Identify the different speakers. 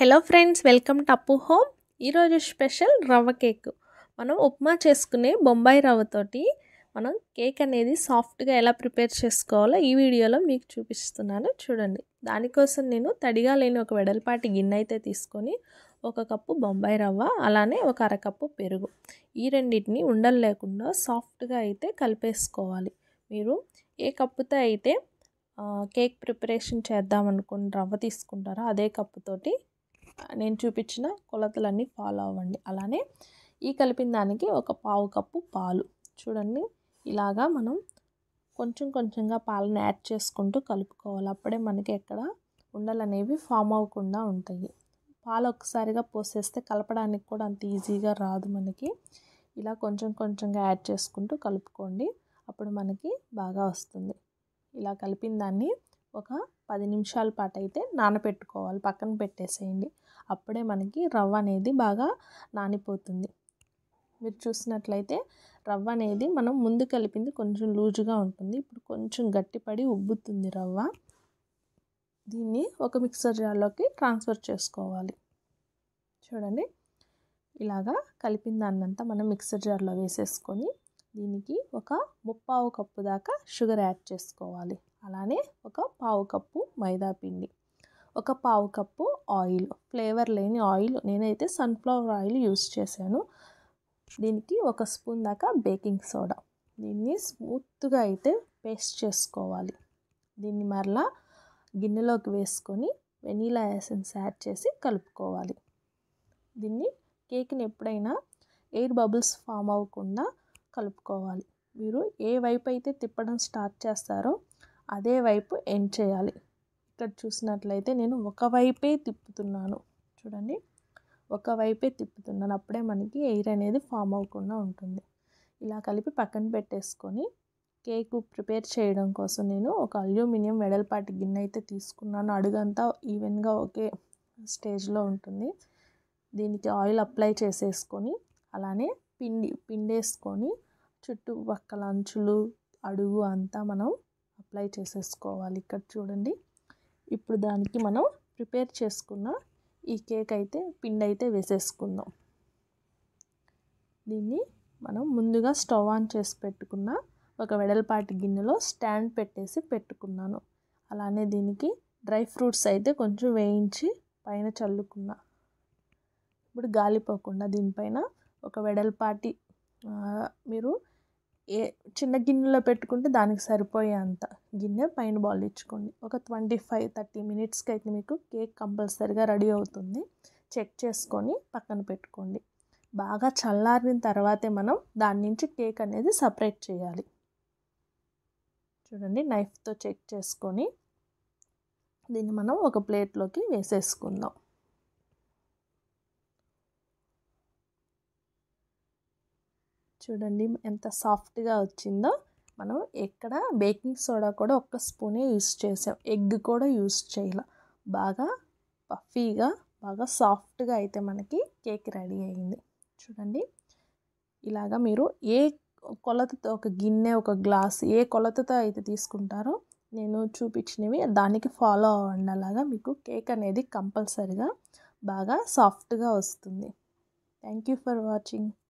Speaker 1: hello friends welcome to Appu home ఈరోజు special రవ్వ cake మనం ఉప్మా చేసుకునే బొంబాయి రవ్వతోటి మనం కేక్ అనేది సాఫ్ట్గా ఎలా ప్రిపేర్ చేసుకోవాలో ఈ వీడియోలో మీకు చూపిస్తున్నాను చూడండి దానికోసం నేను తడిగా లేని ఒక వెడల్పాటి గిన్నె అయితే తీసుకొని ఒక కప్పు బొంబాయి రవ్వ అలానే ఒక అరకప్పు పెరుగు ఈ రెండింటిని ఉండలు లేకుండా సాఫ్ట్గా అయితే కలిపేసుకోవాలి మీరు ఏ కప్పుతో అయితే కేక్ ప్రిపరేషన్ చేద్దాం అనుకుని రవ్వ తీసుకుంటారో అదే కప్పుతోటి నేను చూపించిన కొలతలన్నీ ఫాలో అవ్వండి అలానే ఈ కలిపిన దానికి ఒక పావు కప్పు పాలు చూడండి ఇలాగా మనం కొంచెం కొంచెంగా పాలను యాడ్ చేసుకుంటూ కలుపుకోవాలి అప్పుడే మనకి ఎక్కడ ఉండలు అనేవి ఫామ్ అవ్వకుండా ఉంటాయి పాలు ఒక్కసారిగా పోసేస్తే కలపడానికి కూడా అంత ఈజీగా రాదు మనకి ఇలా కొంచెం కొంచెంగా యాడ్ చేసుకుంటూ కలుపుకోండి అప్పుడు మనకి బాగా వస్తుంది ఇలా కలిపిన దాన్ని ఒక పది నిమిషాల పాటు అయితే నానబెట్టుకోవాలి పక్కన పెట్టేసేయండి అప్పుడే మనకి రవ్వ అనేది బాగా నానిపోతుంది మీరు చూసినట్లయితే రవ్వ అనేది మనం ముందు కలిపింది కొంచెం లూజుగా ఉంటుంది ఇప్పుడు కొంచెం గట్టిపడి ఉబ్బుతుంది రవ్వ దీన్ని ఒక మిక్సర్ జార్లోకి ట్రాన్స్ఫర్ చేసుకోవాలి చూడండి ఇలాగా కలిపిన దాన్నంతా మనం మిక్సర్ జార్లో వేసేసుకొని దీనికి ఒక ముప్పావు కప్పు దాకా షుగర్ యాడ్ చేసుకోవాలి అలానే ఒక పావు కప్పు మైదా పిండి ఒక పావు కప్పు ఆయిల్ ఫ్లేవర్ లేని ఆయిల్ నేనైతే సన్ఫ్లవర్ ఆయిల్ యూస్ చేశాను దీనికి ఒక స్పూన్ దాకా బేకింగ్ సోడా దీన్ని స్మూత్గా అయితే పేస్ట్ చేసుకోవాలి దీన్ని మరలా గిన్నెలోకి వేసుకొని వెనీలా ఎసెన్స్ యాడ్ చేసి కలుపుకోవాలి దీన్ని కేక్ని ఎప్పుడైనా ఎయిర్ బబుల్స్ ఫామ్ అవ్వకుండా కలుపుకోవాలి మీరు ఏ వైపు అయితే తిప్పడం స్టార్ట్ చేస్తారో అదే వైపు ఎండ్ చేయాలి ఇక్కడ చూసినట్లయితే నేను ఒకవైపే తిప్పుతున్నాను చూడండి ఒకవైపే తిప్పుతున్నాను అప్పుడే మనకి ఎయిర్ అనేది ఫామ్ అవ్వకుండా ఉంటుంది ఇలా కలిపి పక్కన పెట్టేసుకొని కేక్ ప్రిపేర్ చేయడం కోసం నేను ఒక అల్యూమినియం వెడల్పాటి గిన్నె అయితే తీసుకున్నాను అడుగంతా ఈవెన్గా ఒకే స్టేజ్లో ఉంటుంది దీనికి ఆయిల్ అప్లై చేసేసుకొని అలానే పిండి పిండేసుకొని చుట్టుపక్కల అంచులు అడుగు అంతా మనం అప్లై చేసేసుకోవాలి ఇక్కడ చూడండి ఇప్పుడు దానికి మనం ప్రిపేర్ చేసుకున్న ఈ కేక్ అయితే పిండి అయితే వేసేసుకుందాం దీన్ని మనం ముందుగా స్టవ్ ఆన్ చేసి పెట్టుకున్న ఒక వెడల్పాటి గిన్నెలో స్టాండ్ పెట్టేసి పెట్టుకున్నాను అలానే దీనికి డ్రై ఫ్రూట్స్ అయితే కొంచెం వేయించి పైన చల్లుకున్నా ఇప్పుడు గాలిపోకుండా దీనిపైన ఒక వెడల్పాటి మీరు ఏ చిన్న గిన్నెలో పెట్టుకుంటే దానికి సరిపోయే అంత గిన్నె పైన బాల్ ఇచ్చుకోండి ఒక ట్వంటీ ఫైవ్ థర్టీ మినిట్స్కి అయితే మీకు కేక్ కంపల్సరిగా రెడీ అవుతుంది చెక్ చేసుకొని పక్కన పెట్టుకోండి బాగా చల్లారిన తర్వాతే మనం దాని నుంచి కేక్ అనేది సపరేట్ చేయాలి చూడండి నైఫ్తో చెక్ చేసుకొని దీన్ని మనం ఒక ప్లేట్లోకి వేసేసుకుందాం చూడండి ఎంత సాఫ్ట్గా వచ్చిందో మనం ఎక్కడ బేకింగ్ సోడా కూడా ఒక్క స్పూనే యూస్ చేసాం ఎగ్ కూడా యూస్ చేయాల బాగా పఫీగా బాగా సాఫ్ట్గా అయితే మనకి కేక్ రెడీ అయింది చూడండి ఇలాగా మీరు ఏ కొలతతో ఒక గిన్నె ఒక గ్లాస్ ఏ కొలతతో అయితే తీసుకుంటారో నేను చూపించినవి దానికి ఫాలో అవ్వండి అలాగా మీకు కేక్ అనేది కంపల్సరిగా బాగా సాఫ్ట్గా వస్తుంది థ్యాంక్ యూ ఫర్ వాచింగ్